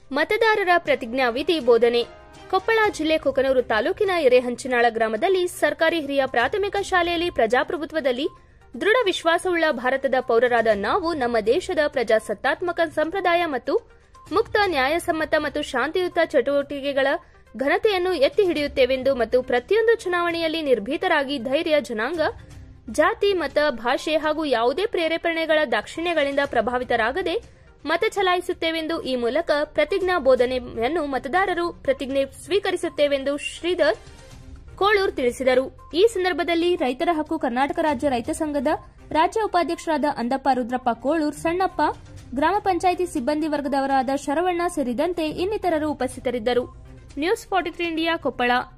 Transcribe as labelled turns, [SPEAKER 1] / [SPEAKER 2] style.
[SPEAKER 1] ಮತದಾರರ ಪ್ರತಿಜ್ಞಾವಿಧಿ ಬೋಧನೆ ಕೊಪ್ಪಳ ಜಿಲ್ಲೆ ಕೊಕನೂರು ತಾಲೂಕಿನ ಎರೆಹಂಚಿನಾಳ ಗ್ರಾಮದಲ್ಲಿ ಸರ್ಕಾರಿ ಹಿರಿಯ ಪ್ರಾಥಮಿಕ ಶಾಲೆಯಲ್ಲಿ ಪ್ರಜಾಪ್ರಭುತ್ವದಲ್ಲಿ ದೃಢ ವಿಶ್ವಾಸವುಳ್ಳ ಭಾರತದ ಪೌರರಾದ ನಾವು ನಮ್ಮ ದೇಶದ ಪ್ರಜಾಸತ್ತಾತ್ಮಕ ಸಂಪ್ರದಾಯ ಮತ್ತು ಮುಕ್ತ ನ್ಯಾಯಸಮ್ಮತ ಮತ್ತು ಶಾಂತಿಯುತ ಚಟುವಟಿಕೆಗಳ ಘನತೆಯನ್ನು ಎತ್ತಿ ಹಿಡಿಯುತ್ತೇವೆಂದು ಮತ್ತು ಪ್ರತಿಯೊಂದು ಚುನಾವಣೆಯಲ್ಲಿ ನಿರ್ಭೀತರಾಗಿ ಧೈರ್ಯ ಜನಾಂಗ ಜಾತಿ ಮತ ಭಾಷೆ ಹಾಗೂ ಯಾವುದೇ ಪ್ರೇರೇಪಣೆಗಳ ದಾಕ್ಷಿಣ್ಯಗಳಿಂದ ಪ್ರಭಾವಿತರಾಗದೆ ಮತ ಚಲಾಯಿಸುತ್ತೇವೆಂದು ಈ ಮೂಲಕ ಪ್ರತಿಜ್ಞಾ ಬೋಧನೆಯನ್ನು ಮತದಾರರು ಪ್ರತಿಜ್ಞೆ ಸ್ವೀಕರಿಸುತ್ತೇವೆಂದು ಶ್ರೀಧರ್ ಕೋಳೂರ್ ತಿಳಿಸಿದರು ಈ ಸಂದರ್ಭದಲ್ಲಿ ರೈತರ ಹಕ್ಕು ಕರ್ನಾಟಕ ರಾಜ್ಯ ರೈತ ಸಂಘದ ರಾಜ್ಯ ಉಪಾಧ್ಯಕ್ಷರಾದ ಅಂದಪ್ಪ ರುದ್ರಪ್ಪ ಕೋಳೂರ್ ಸಣ್ಣಪ್ಪ ಗ್ರಾಮ ಪಂಚಾಯಿತಿ ಸಿಬ್ಬಂದಿ ವರ್ಗದವರಾದ ಶರವಣ್ಣ ಸೇರಿದಂತೆ ಇನ್ನಿತರರು ಉಪಸ್ಥಿತರಿದ್ದರು news forty three India Koppal